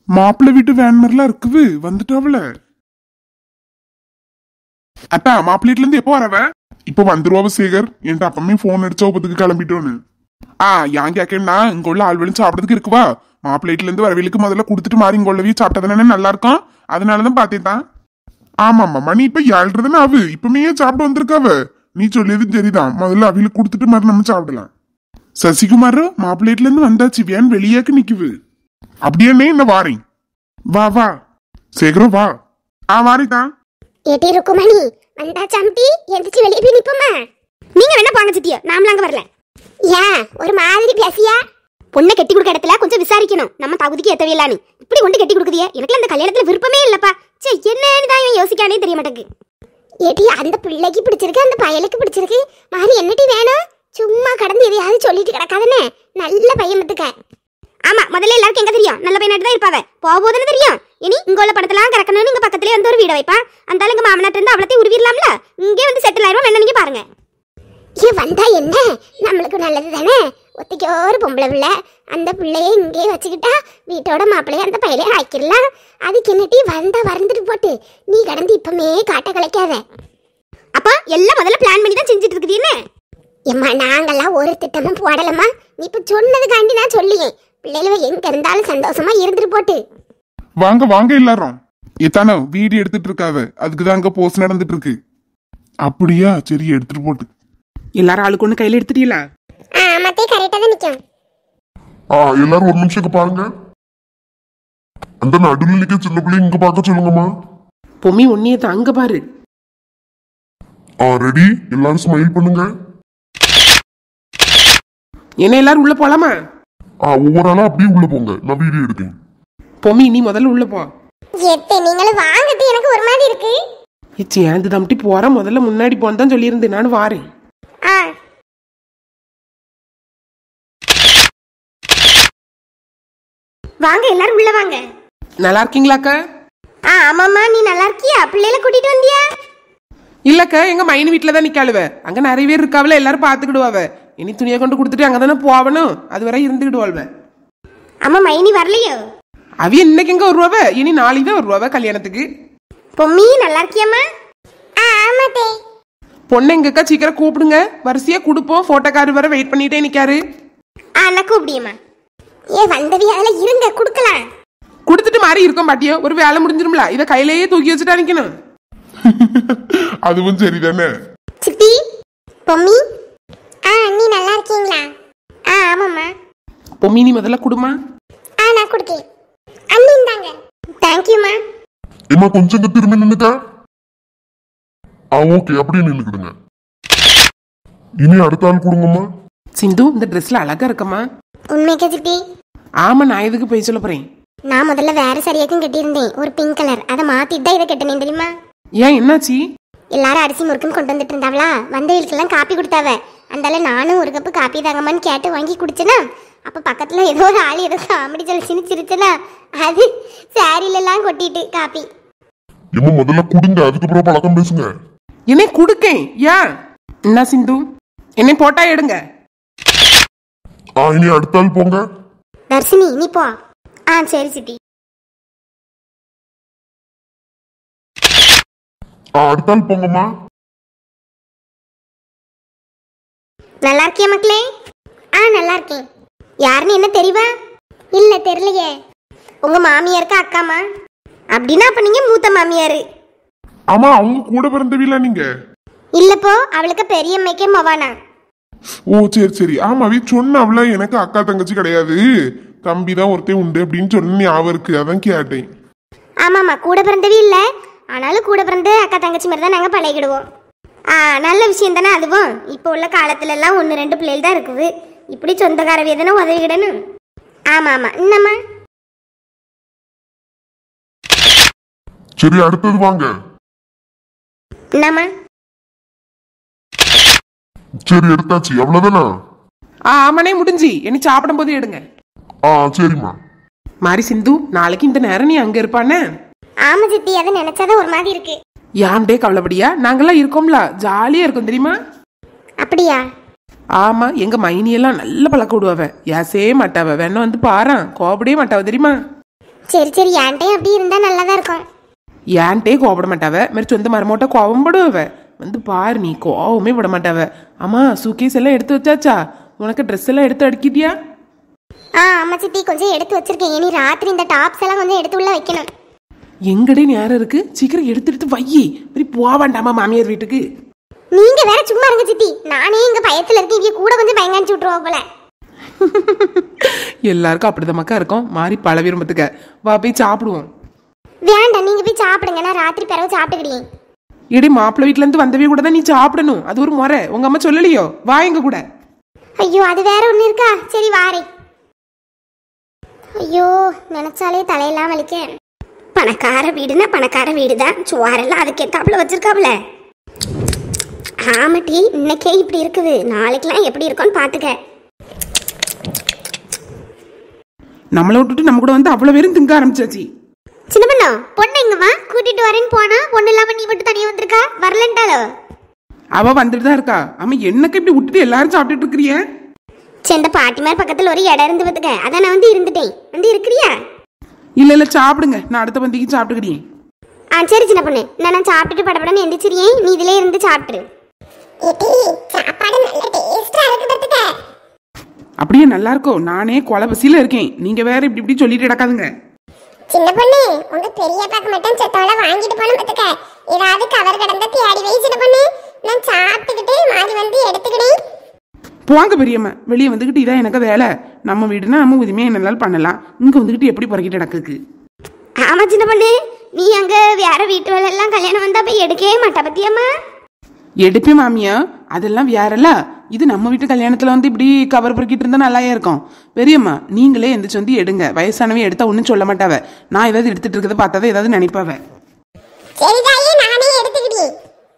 மாப்பிள்ளை வீட்டு வேன் மாதிரிலாம் இருக்குது வந்துட்டாவல அத்தா மாப்பிள்ளை வீட்டுல இருந்து எப்போ வரவ இப்ப வந்துருவாவ சேகர் என்கிட்ட அப்பமே போன் அடிச்சா ஒப்பத்துக்கு கிளம்பிட்டோன்னு ஆ ஏன் கேட்கணும்னா இங்க உள்ள ஆள்வெளும் சாப்பிடறதுக்கு இருக்குவா மாப்பிள்ளை வீட்டுல இருந்து வரவேலுக்கு முதல்ல கொடுத்துட்டு மாறி இங்க உள்ளவே சாப்பிட்டதானே நல்லா இருக்கும் அதனாலதான் பார்த்தேன் தான் ஆமாம்மா மணி இப்ப ஏழ்றதுன்னு அவ இப்பமே சாப்பிட வந்திருக்காவ நீ சொல்லியது சரிதான் முதல்ல அவிகளுக்கு கொடுத்துட்டு மாதிரி நம்ம சாப்பிடலாம் சசிகுமார் மாப்பிள்ளைட்ல இருந்து வந்தாச்சு வேன் வெளியாக்கு நிக்குது அப்படியே இந்த வாரேன் வா வா சேகரம் வா ஆ வாரிதான் ஏட்டி ருக்குமணி வந்தா சம்பி எந்திரிச்சு வெளியே போய் நிப்போமா நீங்க வேணா போங்க சித்தியோ நாமலாம் அங்க வரல ஏன் ஒரு மாதிரி பேசியா பொண்ணை கட்டி கொடுக்க இடத்துல கொஞ்சம் விசாரிக்கணும் நம்ம தகுதிக்கு எத்தவையில்லான்னு இப்படி கொண்டு கட்டி கொடுக்குதியே எனக்கு அந்த கல்யாணத்துல விருப்பமே இல்லப்பா சே என்னன்னு தான் இவன் யோசிக்கானே தெரிய மாட்டேங்குது ஏட்டி அந்த பிள்ளைக்கு பிடிச்சிருக்கு அந்த பயலுக்கு பிடிச்சிருக்கு மாதிரி என்னடி வேணும் சும்மா கடந்து எதையாவது சொல்லிட்டு கிடக்காதனே நல்ல பையன் பத்துக்க ஆமா முதல்ல எல்லாருக்கும் எங்க தெரியும் நல்ல பையனாட்டு தான் இருப்பாவ போகுதுன்னு தெரியும் இனி இங்க உள்ள படத்தெல்லாம் கறக்கணும்னு இங்க பக்கத்துலயே வந்து ஒரு வீடு வைப்பா அந்த ஆளு இங்க மாமனாட்டு இருந்து அவளத்தையும் உருவிடலாம்ல இங்கே வந்து செட்டில் ஆயிரும் வேணா நீங்க பாருங்க ஏ வந்தா என்ன நம்மளுக்கு நல்லது தானே ஒத்திக்கோ ஒரு பொம்பளை பிள்ளை அந்த பிள்ளைய இங்கே வச்சுக்கிட்டா வீட்டோட மாப்பிள்ளைய அந்த பையலே ஆக்கிடலாம் அதுக்கு என்னட்டி வந்தா வறந்துட்டு போட்டு நீ கடந்து இப்பமே காட்ட கலைக்காத அப்பா எல்லாம் முதல்ல பிளான் பண்ணி தான் செஞ்சுட்டு இருக்குது என்ன எம்மா நாங்கெல்லாம் ஒரு திட்டமும் போடலம்மா நீ இப்ப சொன்னதுக்காண்டி நான் சொல்லியேன் பிள்ளைகள எங்க இருந்தாலும் சந்தோஷமா இருந்துட்டு போட்டு வாங்க வாங்க எல்லாரும் இத்தானோ வீடியோ எடுத்துட்டு இருக்காவ அதுக்கு தான் அங்க போஸ்ட் நடந்துட்டு இருக்கு அப்படியா சரி எடுத்துட்டு போட்டு எல்லாரும் ஆளுக்கு ஒன்று கையில் எடுத்துட்டீங்களா ஆமாத்தே கரெக்டா தான் நிக்கும் ஆ எல்லாரும் ஒரு நிமிஷம் இங்க பாருங்க அந்த நடுவில் நிக்க சின்ன பிள்ளை இங்க பார்க்க சொல்லுங்கம்மா பொம்மி ஒன்னிய அங்க பாரு ஆ ரெடி எல்லாரும் ஸ்மைல் பண்ணுங்க என்ன எல்லாரும் உள்ள போலாமா ஆ ஒவ்வொரு ஆளா அப்படியே உள்ள போங்க நான் வீடியோ எடுக்கேன் பொம்மி நீ முதல்ல உள்ள போ எத்தே நீங்களும் வாங்கட்டு எனக்கு ஒரு மாதிரி இருக்கு சேர்ந்து தம்பிட்டு போற முதல்ல முன்னாடி போன்னு தான் சொல்லியிருந்தேன் நான் வாரேன் ஆ வாங்க எல்லாரும் உள்ள வாங்க நல்லா இருக்கீங்களாக்கா ஆ ஆமாம்மா நீ நல்லா இருக்கியா பிள்ளைல கூட்டிட்டு வந்தியா இல்லக்கா எங்க மைனி வீட்டில் தான் நிக்காளுவ அங்க நிறைய பேர் இருக்காவல எல்லாரும் பாத்துக்கிடுவாவ இனி துணியை கொண்டு கொடுத்துட்டு அங்க தானே போவணும் அது வரை இருந்துக்கிடுவாள்வ அம்மா மைனி வரலையோ அவிய இன்னைக்கு எங்க வருவாவ இனி நாளைக்கு தான் வருவாவ கல்யாணத்துக்கு பொம்மி நல்லா இருக்கியாம்மா ஆ ஆமாத்தே பொண்ணு எங்கக்கா சீக்கிரம் கூப்பிடுங்க வரிசையா கொடுப்போம் போட்டோக்காரு வர வெயிட் பண்ணிட்டே நிக்காரு ஆ நான் கூப்பிடியம்மா ஏ வந்தவி அதில் இருங்க கொடுக்கலாம் கொடுத்துட்டு மாதிரி இருக்கும் பாட்டியோ ஒரு வேலை முடிஞ்சிரும்ல இதை கையிலேயே தூக்கி வச்சுட்டா நிக்கணும் அதுவும் சரிதானே சித்தி பொம்மி ஆ நீ நல்லா இருக்கீங்களா ஆ ஆமாம்மா பொம்மி நீ முதல்ல கொடுமா ஆ நான் கொடுக்கேன் அண்ணி இந்தாங்க தேங்க்யூம்மா ஏம்மா கொஞ்சம் இங்க திரும்பி நின்னுக்க ஆ ஓகே அப்படியே நின்னுக்கிடுங்க இனி அடுத்த ஆள் கொடுங்கம்மா சிந்து இந்த ட்ரெஸ்ல அழகா இருக்கம்மா உண்மைக்கா சித்தி ஆமா நான் எதுக்கு போய் சொல்ல போறேன் நான் முதல்ல வேற சரியாக்கும் கட்டியிருந்தேன் ஒரு பிங்க் கலர் அதை மாத்திட்டு தான் இதை கட்டினேன் தெரியுமா ஏன் என்னாச்சு எல்லாரும் அரிசி முறுக்குன்னு கொண்டு வந்துட்டு இருந்தாவளா வந்தவங்களுக்கெல்லாம் காப்பி கொடுத்தாவ அந்தால நானும் ஒரு கப்பு காப்பி தாங்கம்மான்னு கேட்டு வாங்கி குடிச்சேனா அப்ப பக்கத்துல ஏதோ ஒரு ஆள் ஏதோ காமெடி சொல்லிச்சுன்னு சிரிச்சனா அது சாரில எல்லாம் கொட்டிட்டு காப்பி ஏம்மா முதல்ல கொடுங்க அதுக்கப்புறம் பழக்கம் பேசுங்க என்னை கொடுக்கேன் ஏன் என்ன சிந்து என்னை போட்டா எடுங்க ஆ இனி அடுத்த ஆள் போங்க தர்ஷினி நீ போ ஆ சரி சித்தி ஆ அடுத்த ஆள் போங்கம்மா நல்லா இருக்கியா மக்களே ஆ நல்லா இருக்கேன் யாருன்னு என்ன தெரிவா இல்ல தெரியலையே உங்க மாமியாருக்கு அக்காமா அப்படின்னா அப்ப நீங்க மூத்த மாமியாரு ஆமா அவங்க கூட பிறந்தவில நீங்க இல்லப்போ அவளுக்கு பெரியம்மைக்கே மவானா ஓ சரி சரி ஆமாவே சொன்னாவில எனக்கு அக்கா தங்கச்சி கிடையாது தம்பி தான் ஒருத்தன் உண்டு அப்படின்னு சொன்ன ஞாபகம் இருக்கு அதான் கேட்டேன் ஆமாம்மா கூட பிறந்தவே இல்லை ஆனாலும் கூட பிறந்த அக்கா தங்கச்சி மாதிரி தான் நாங்கள் பழகிடுவோம் ஆ நல்ல விஷயம் தானே அதுவும் இப்போ உள்ள காலத்துல எல்லாம் ஒன்று ரெண்டு பிள்ளைகள் தான் இருக்குது இப்படி சொந்தக்காரவிய தானே உதவிக்கிடணும் ஆமாம் ஆமாம் என்னம்மா சரி அடுத்தது வாங்க என்னம்மா சரி எடுத்தாச்சு அவ்வளவுதானா ஆ ஆமாண்ணே முடிஞ்சு என்னை சாப்பிடும் போது எடுங்க ஆ சரிம்மா மாரி சிந்து நாளைக்கு இந்த நேரம் நீ அங்க இருப்பானே ஆமாம் சித்தி அதை நினைச்சாதான் ஒரு மாதிரி இருக்கு யாம்டே கவலைப்படியா நாங்கெல்லாம் இருக்கோம்ல ஜாலியா இருக்கும் தெரியுமா அப்படியா ஆமா எங்க மைனி எல்லாம் நல்ல பழக்க விடுவாவ ஏசே மாட்டாவ வேணா வந்து பாறான் கோபடியே மாட்டாவ தெரியுமா சரி சரி என்கிட்டயும் அப்படி இருந்தா நல்லதா இருக்கும் ஏன்ட்டே கோவப்பட மாட்டாவ மாதிரி சொந்த மரமோட்ட கோவப்படுவ வந்து பாரு நீ கோவமே பட மாட்டாவ ஆமா சூக்கேஸ் எல்லாம் எடுத்து வச்சாச்சா உனக்கு ட்ரெஸ் எல்லாம் எடுத்து அடுக்கிட்டியா ஆ ஆமா சித்தி கொஞ்சம் எடுத்து வச்சிருக்கேன் இனி ராத்திரி இந்த டாப்ஸ் எல்லாம் கொஞ்சம் எடுத்து உள்ள வைக்கணும் எங்கடே நேரம் இருக்கு சீக்கிரம் எடுத்து எடுத்து வையி மாதிரி போவாண்டாமா மாமியார் வீட்டுக்கு நீங்க வேற சும்மா இருங்க சித்தி நானே இங்க பயத்துல இருக்கேன் இவங்க கூட கொஞ்சம் பயங்காணிச்சு விட்டுருவா போல எல்லாருக்கும் அப்படிதான் இருக்கும் மாறி பல விரும்பத்துக்க வா போய் சாப்பிடுவோம் வேண்டாம் நீங்க போய் சாப்பிடுங்க நான் ராத்திரி பிறகு சாப்பிட்டுக்கிறேன் இடி மாப்பிள்ளை வீட்ல இருந்து வந்தவே கூட தான் நீ சாப்பிடணும் அது ஒரு முறை உங்க அம்மா சொல்லலையோ வா எங்க கூட ஐயோ அது வேற ஒண்ணு இருக்கா சரி வாரேன் ஐயோ நினைச்சாலே தலையெல்லாம் வலிக்க பணக்கார வீடுனா பணக்கார வீடு தான் சுவாரெல்லாம் அதுக்கு ஏத்தாப்புல வச்சிருக்காப்ல ஆமாட்டி இன்னைக்கே இப்படி இருக்குது நாளைக்கெல்லாம் எப்படி இருக்கும்னு பாத்துக்க நம்மளை விட்டுட்டு நம்ம கூட வந்து அவ்வளவு பேரும் திங்க ஆரம்பிச்சாச்சு சின்ன பண்ணா பொண்ணு இங்க வா கூட்டிட்டு வரேன்னு போனா பொண்ணு இல்லாம நீ மட்டும் தனியா வந்திருக்கா வரலன்ட்டாலோ அவ வந்துட்டு தான் இருக்கா ஆமா என்னக்கு இப்படி விட்டுட்டு எல்லாரும் சாப்பிட்டுட்டு இருக்கிறிய சரி இந்த பாட்டிமார் பக்கத்துல ஒரு இடம் இருந்து பார்த்துக்க அதான் நான் வந்து இருந்துட்டேன் வந்து இருக்கிறியா இல்ல இல்ல சாப்பிடுங்க நான் அடுத்த பந்திக்கு சாப்பிட்டுக்கிறேன் ஆ சரி சின்ன பொண்ணு நான் நான் சாப்பிட்டுட்டு படப்படன்னு எந்திரிச்சிரியே நீ இதிலே இருந்து சாப்பிட்டுரு சாப்பாடு நல்ல டேஸ்டா இருக்கு பார்த்துக்க அப்படியே நல்லா இருக்கும் நானே கொலை பசியில இருக்கேன் நீங்க வேற இப்படி இப்படி சொல்லிட்டு கிடக்காதுங்க சின்ன பொண்ணு உங்க பெரியப்பாக்கு மட்டும் செத்தோட வாங்கிட்டு போன பத்துக்க ஏதாவது கவர் கடந்த தேடி வை சின்ன பொண்ணு நான் சாப்பிட்டுக்கிட்டு மாறி வந்து எடுத்துக்கிட்டேன் போங்க பெரியம்மா வெளியே வந்துக்கிட்டு இதான் எனக்கு வேலை நம்ம வீடுனா நம்ம உரிமையாக என்னெல்லாம் பண்ணலாம் இங்க வந்துக்கிட்டு எப்படி புறக்கிட்டு நடக்குக்கு ஆமா சின்ன பொண்ணு நீ அங்க வேற வீட்டு வேலை எல்லாம் கல்யாணம் வந்தா போய் எடுக்கவே மாட்டா பத்தியம்மா எடுப்பே மாமியா அதெல்லாம் வேறல்ல இது நம்ம வீட்டு கல்யாணத்துல வந்து இப்படி கவர் பொறுக்கிட்டு இருந்தா நல்லாயே இருக்கும் பெரியம்மா நீங்களே எந்திரிச்சு வந்து எடுங்க வயசானவே எடுத்தா ஒன்றும் சொல்ல மாட்டாவ நான் ஏதாவது எடுத்துட்டு இருக்கிறத பார்த்தாதான் ஏதாவது நினைப்பாவ சரி தாயே நானே எடுத்துக்கிட்டேன்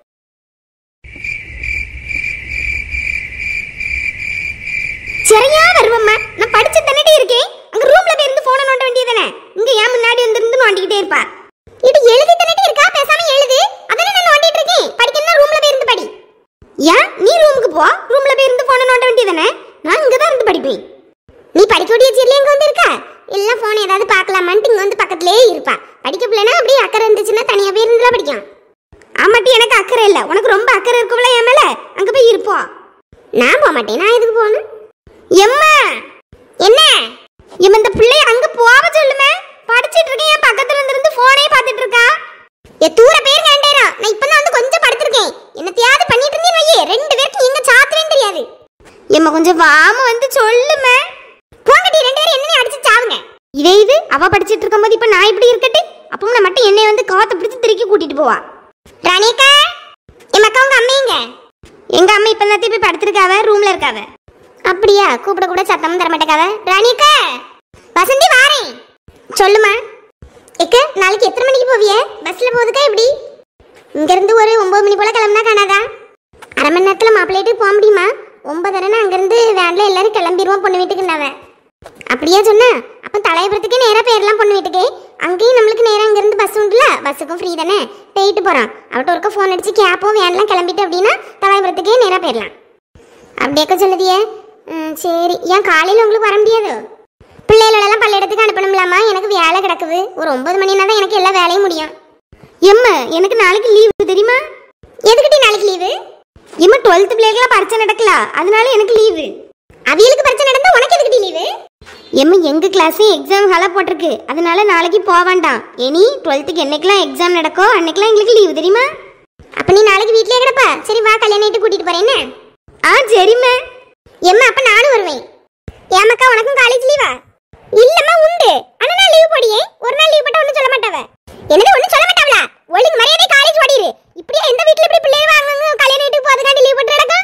சரியா வருவம்மா நான் படிச்சு தண்ணிட்டே இருக்கேன் அங்க ரூம்ல போய் இருந்து போன நோண்ட வேண்டியதானே இங்க ஏன் முன்னாடி வந்து இருந்து நோண்டிக்கிட்டே இருப்பா இது எழுதி தண்ணிட்டே இருக்கா பேசாம எழுது அதானே நான் நோண்டிட்டு இருக்கேன் படிக்கணும்னா ரூம்ல போய் இருந்து படி ஏன் நீ ரூமுக்கு போ ரூம்ல போய் இருந்து போன நோண்ட வேண்டியதானே நான் இங்க தான் இருந்து படிப்பேன் நீ படிக்க வேண்டிய சீர்ல எங்க வந்து இருக்கா எல்லாம் போன் ஏதாவது பார்க்கலாமான்ட்டு இங்க வந்து பக்கத்துலயே இருப்பா படிக்க பிள்ளைனா அப்படியே அக்கறை இருந்துச்சுன்னா தனியா போய் இருந்துலாம் படிக்கும் ஆமாட்டி எனக்கு அக்கறை இல்ல உனக்கு ரொம்ப அக்கறை இருக்கும்ல என் மேல அங்க போய் இருப்போம் நான் போக மாட்டேன் நான் எதுக்கு போகணும் எம்மா என்ன எம்ம இந்த பிள்ளைய அங்க போக சொல்லுமே படிச்சிட்டு இருக்கேன் என் பக்கத்துல இருந்து இருந்து போனே பார்த்துட்டு இருக்கா ஏ தூர பேர் கேண்டேரா நான் இப்பதான் வந்து கொஞ்சம் படுத்திருக்கேன் என்னத்தையாவது பண்ணிட்டு இருந்தேன் வையே ரெண்டு பேருக்கு எங்க சாத்துறேன்னு தெரியாது எம்மா கொஞ்சம் வாம வந்து சொல்லுமே போங்கடி ரெண்டு பேரும் என்னைய அடிச்சு சாவுங்க இதே இது அவ படிச்சிட்டு இருக்கும்போது இப்ப நான் இப்படி இருக்கட்டு அப்பவும் நான் மட்டும் என்னைய வந்து காத்த பிடிச்சு திருக்கி கூட்டிட்டு போவா ராணிக்கா என் அக்கா உங்க அம்மையங்க எங்க அம்மா இப்ப தான் போய் படுத்திருக்காவ ரூம்ல இருக்காவ அப்படியா கூப்பிட கூட சத்தமும் தர மாட்டேக்காவ ராணிக்கா வசந்தி வாரேன் சொல்லுமா எக்க நாளைக்கு எத்தனை மணிக்கு போவிய பஸ்ல போகுதுக்கா எப்படி இங்க இருந்து ஒரு ஒன்பது மணி போல கிளம்புனா காணாதா அரை மணி நேரத்துல மாப்பிள்ளைட்டு போக முடியுமா ஒன்பதரைனா அங்கிருந்து வேன்ல எல்லாரும் கிளம்பிடுவோம் பொண்ணு வீட்டுக்குன்னாவ அப்படியே சொன்னா அப்ப தலையபுரத்துக்கே நேரா போயிடலாம் பொண்ணு வீட்டுக்கு அங்கேயும் நம்மளுக்கு நேரா இங்கிருந்து பஸ் உண்டுல பஸ்ஸுக்கும் ஃப்ரீ தானே போயிட்டு போறோம் அவட்ட ஒருக்க ஃபோன் அடிச்சு கேப்போம் வேன்லாம் கிளம்பிட்டு அப்படின்னா தலையபுரத்துக்கே நேரா போயிடலாம் அப்படியேக்க சொல்லுதியே ம், சரி ஏன் காலையில் உங்களுக்கு வர முடியாது பிள்ளைகளெல்லாம் பள்ளியிடத்துக்கு அனுப்பணும்லாமா எனக்கு வேலை கிடக்குது ஒரு ஒன்பது மணினா தான் எனக்கு எல்லா வேலையும் முடியும் எம்மா எனக்கு நாளைக்கு லீவு தெரியுமா எதுக்கிட்டி நாளைக்கு லீவு எம்மா டுவெல்த் பிள்ளைகளாம் பரீட்சை நடக்கல அதனால எனக்கு லீவு அவியலுக்கு பரீட்சை நடந்தா உனக்கு எதுக்கிட்டி லீவு எம்மா எங்க கிளாஸையும் எக்ஸாம் ஹாலாக போட்டிருக்கு அதனால நாளைக்கு போக வேண்டாம் இனி டுவெல்த்துக்கு என்னைக்கெல்லாம் எக்ஸாம் நடக்கோ அன்னைக்கெல்லாம் எங்களுக்கு லீவு தெரியுமா அப்ப நீ நாளைக்கு வீட்லயே கிடப்பா சரி வா கல்யாணம் ஆயிட்டு கூட்டிட்டு போறேன் என்ன ஆ சரிம்மா எம்மா அப்ப நானும் வருவேன் ஏமாக்கா உனக்கும் காலேஜ் லீவா இல்லம்மா உண்டு ஆனா நான் லீவ் போடியே ஒரு நாள் லீவ் போட்டா ஒண்ணும் சொல்ல மாட்டாவ என்னது ஒண்ணும் சொல்ல மாட்டாவளா ஒழுங்கு மரியாதை காலேஜ் ஓடிரு இப்படியே எந்த வீட்ல இப்படி பிள்ளைங்க வாங்க கல்யாணம் வீட்டுக்கு போறதுக்காண்டி லீவ் போட்டு நடக்கும்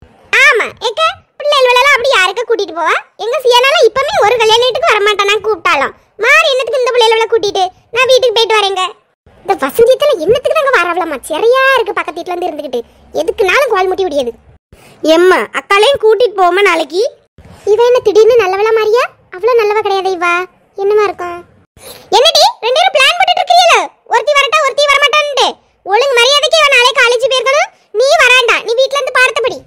ஆமா ஏக்க பிள்ளைகள் எல்லாம் அப்படி யாருக்க கூட்டிட்டு போவா எங்க சியானால இப்பமே ஒரு கல்யாண வீட்டுக்கு வர மாட்டானா கூப்பிட்டாலும் மாறி என்னத்துக்கு இந்த பிள்ளைகளை கூட்டிட்டு நான் வீட்டுக்கு போயிட்டு வரேங்க இந்த வசந்தியத்துல என்னத்துக்கு நாங்க வரவளமா சரியா இருக்கு பக்கத்து வீட்டுல இருந்து இருந்துகிட்டு எதுக்குனாலும் கோல் முட்டி விடியது எம்மா அக்காளையும் கூட்டிட்டு போமா நாளைக்கு இவ என்ன திடீர்னு நல்லவளா மாறியா அவ்வளவு நல்லவ கிடையாது இவா என்னமா இருக்கும் என்னடி ரெண்டு பேரும் பிளான் போட்டுட்டு இருக்கீங்களோ ஒருத்தி வரட்டா ஒருத்தி வர மாட்டான்ட்டு ஒழுங்கு மரியாதைக்கு இவன் நாளை காலேஜ் போயிருக்கணும் நீ வராண்டா நீ வீட்ல இருந்து பாடத்தை படி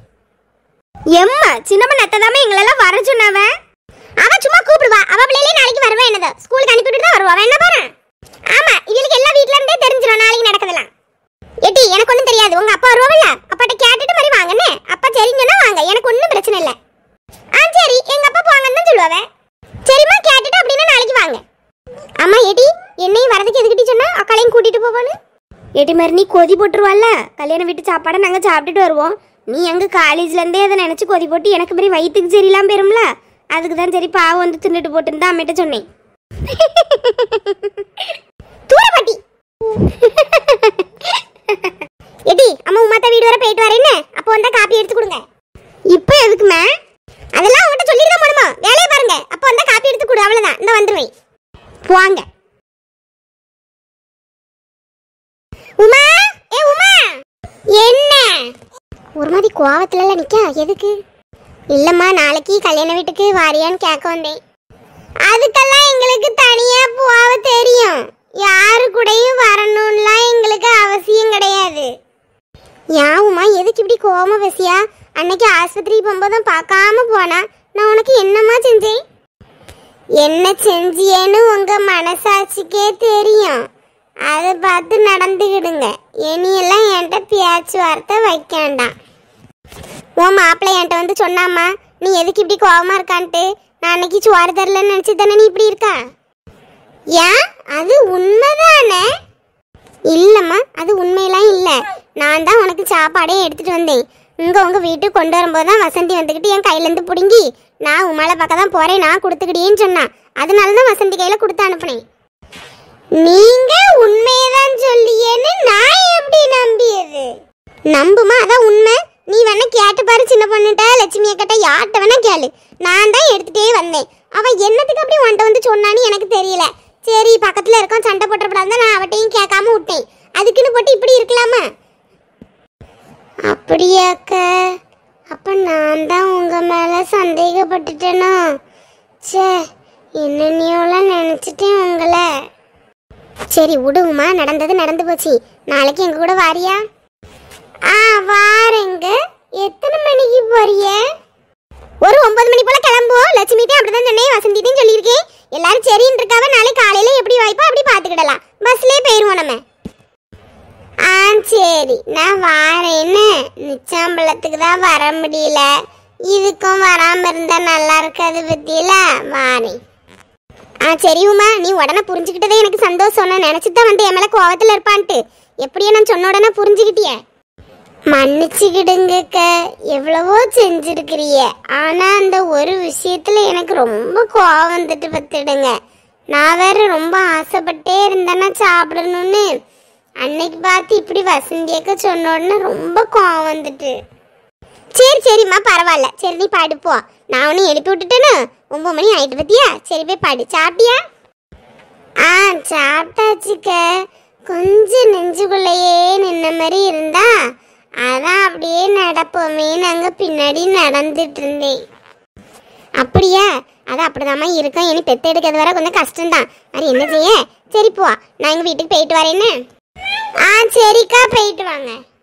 எம்மா சின்னம்மா நத்ததாம எங்களெல்லாம் வர சொன்னாவ அவ சும்மா கூப்பிடுவா அவ பிள்ளைகளே நாளைக்கு வருவா என்னது ஸ்கூலுக்கு அனுப்பிட்டு தான் வருவா வருவா என்ன பாரு ஆமா இவளுக்கு எல்லா வீட்ல இருந்தே தெரிஞ்சிடும் நாளைக்கு நடக்குதெல்லாம் ஏட்டி எனக்கு ஒண்ணும் தெரியாது உங்க அப்பா வருவாங்கல்ல அப்பாட்ட கேட்டுட்டு மாதிரி வாங்கன்னு அப்பா சரிங்கன்னா வாங்க எனக்கு ஒண்ணும் பிரச்சனை இல்ல ஆ சரி எங்க அப்பா போவாங்கன்னு தான் சொல்லுவாவே சரிம்மா கேட்டுட்டு அப்படின்னா நாளைக்கு வாங்க ஆமா ஏடி என்னையும் வரதுக்கு எதுக்கிட்டி சொன்னா அக்காளையும் கூட்டிட்டு போவானு ஏடி மாதிரி நீ கொதி போட்டுருவாள்ல கல்யாண வீட்டு சாப்பாடை நாங்கள் சாப்பிட்டுட்டு வருவோம் நீ அங்கே காலேஜ்லேருந்தே அதை நினச்சி கொதி போட்டு எனக்கு மாதிரி வயிற்றுக்கு சரியில்லாம போயிரும்ல அதுக்கு தான் சரி பாவம் வந்து தின்னுட்டு போட்டுன்னு தான் அம்மிட்ட சொன்னேன் தூரப்பாட்டி எடி அம்மா உமாத்தா வீடு வர போயிட்டு வரேன்னு அப்போ வந்தா காப்பி எடுத்து கொடுங்க இப்போ எதுக்குமே அதெல்லாம் அவங்ககிட்ட சொல்லிட்டு தான் போடுமா வேலையை பாருங்க அப்போ வந்தா காப்பி எடுத்து கொடு அவ்வளோதான் இந்த வந்துருவேன் போவாங்க உமா ஏ உமா என்ன ஒரு மாதிரி கோவத்துல நிக்க எதுக்கு இல்லம்மா நாளைக்கு கல்யாண வீட்டுக்கு வாரியான்னு கேட்க வந்தேன் அதுக்கெல்லாம் எங்களுக்கு தனியா போக தெரியும் யாரு கூடயும் வரணும்லாம் எங்களுக்கு அவசியம் கிடையாது யாவுமா எதுக்கு இப்படி கோவமா பேசியா அன்னைக்கு ஆஸ்பத்திரி போகும்போதும் பார்க்காம போனா நான் உனக்கு என்னம்மா செஞ்சேன் என்ன செஞ்சியேன்னு உங்க மனசாட்சிக்கே தெரியும் அதை பார்த்து நடந்துக்கிடுங்க இனியெல்லாம் என்கிட்ட பேச்சுவார்த்தை வைக்காண்டாம் உன் மாப்பிள்ளை என்கிட்ட வந்து சொன்னாம்மா நீ எதுக்கு இப்படி கோவமா இருக்கான்ட்டு நான் அன்னைக்கு சோறு தரலன்னு நினச்சி தானே நீ இப்படி இருக்கா ஏன் அது உண்மைதானே இல்லைம்மா அது உண்மையெல்லாம் இல்லை நான் தான் உனக்கு சாப்பாடே எடுத்துட்டு வந்தேன் இங்கே உங்கள் வீட்டுக்கு கொண்டு வரும்போது தான் வசந்தி வந்துக்கிட்டு என் கையிலேருந்து பிடுங்கி நான் உமால பார்க்க தான் போகிறேன் நான் கொடுத்துக்கிட்டேன்னு சொன்னான் அதனால தான் வசந்தி கையில் கொடுத்து அனுப்புனேன் நீங்க உண்மையதான் சொல்லியேன்னு நான் எப்படி நம்பியது நம்புமா அதான் உண்மை நீ வேணா கேட்டு பாரு சின்ன பொண்ணுட்ட லட்சுமி அக்கட்ட யார்கிட்ட வேணா கேளு நான் தான் எடுத்துட்டே வந்தேன் அவ என்னத்துக்கு அப்படி உன்ட்ட வந்து சொன்னான்னு எனக்கு தெரியல சரி பக்கத்துல இருக்கோம் சண்டை போட்டப்படாது நான் அவட்டையும் கேட்காம விட்டேன் அதுக்குன்னு போட்டு இப்படி இருக்கலாமா அப்படியாக்க அப்ப நான் தான் உங்க மேல சந்தேகப்பட்டுட்டேனோ ச்சே என்னென்னையோலாம் நினைச்சிட்டேன் உங்களை சரி விடுமா நடந்தது நடந்து போச்சு நாளைக்கு எங்க கூட வாரியா ஆ வாரேங்க எத்தனை மணிக்கு போறிய ஒரு ஒன்பது மணி போல கிளம்புவோம் லட்சுமிட்டையும் அப்படிதான் சொன்னேன் வசந்திட்டையும் சொல்லியிருக்கேன் எல்லாரும் சரின்னு இருக்காவ நாளை காலையில எப்படி வாய்ப்போ அப்படி பார்த்துக்கிடலாம் பஸ்லயே போயிருவோம் நம்ம ஆ சரி நான் வாரேன்னு நிச்சாம்பலத்துக்கு தான் வர முடியல இதுக்கும் வராம இருந்தா நல்லா இருக்காது பத்தியில வாரேன் ஆ சரி உமா நீ உடனே புரிஞ்சுக்கிட்டதே எனக்கு சந்தோஷம் நான் நினைச்சிட்டு தான் வந்து என் மேல கோவத்துல இருப்பான்ட்டு எப்படியே நான் சொன்ன உடனே புரிஞ்சுக்கிட்டிய மன்னிச்சுக்கிடுங்கக்க எவ்வளவோ செஞ்சிருக்கிறிய ஆனா அந்த ஒரு விஷயத்துல எனக்கு ரொம்ப கோவம் வந்துட்டு பத்துடுங்க நான் வேற ரொம்ப ஆசைப்பட்டே இருந்தேன்னா சாப்பிடணும்னு அன்னைக்கு பார்த்து இப்படி வசந்தியக்க சொன்ன உடனே ரொம்ப கோவம் வந்துட்டு சரி சரிம்மா பரவாயில்ல சரி நீ படுப்போ நான் உன்னை எழுப்பி விட்டுட்டேன்னு ஒன்பது மணி ஆயிட்டு பத்தியா சரி போய் படு சாப்பிட்டியா ஆ சாப்பிட்டாச்சுக்க கொஞ்சம் நெஞ்சுக்குள்ளேயே நின்ன மாதிரி இருந்தா அதான் அப்படியே நடப்போமே நாங்கள் பின்னாடி நடந்துட்டு இருந்தேன் அப்படியா அது அப்படிதாம்மா இருக்கும் இனி பெத்து எடுக்கிறது வர கொஞ்சம் கஷ்டம்தான் அது என்ன செய்ய சரி போ நான் எங்கள் வீட்டுக்கு போயிட்டு வரேன்னு ஆ சரிக்கா போயிட்டு வாங்க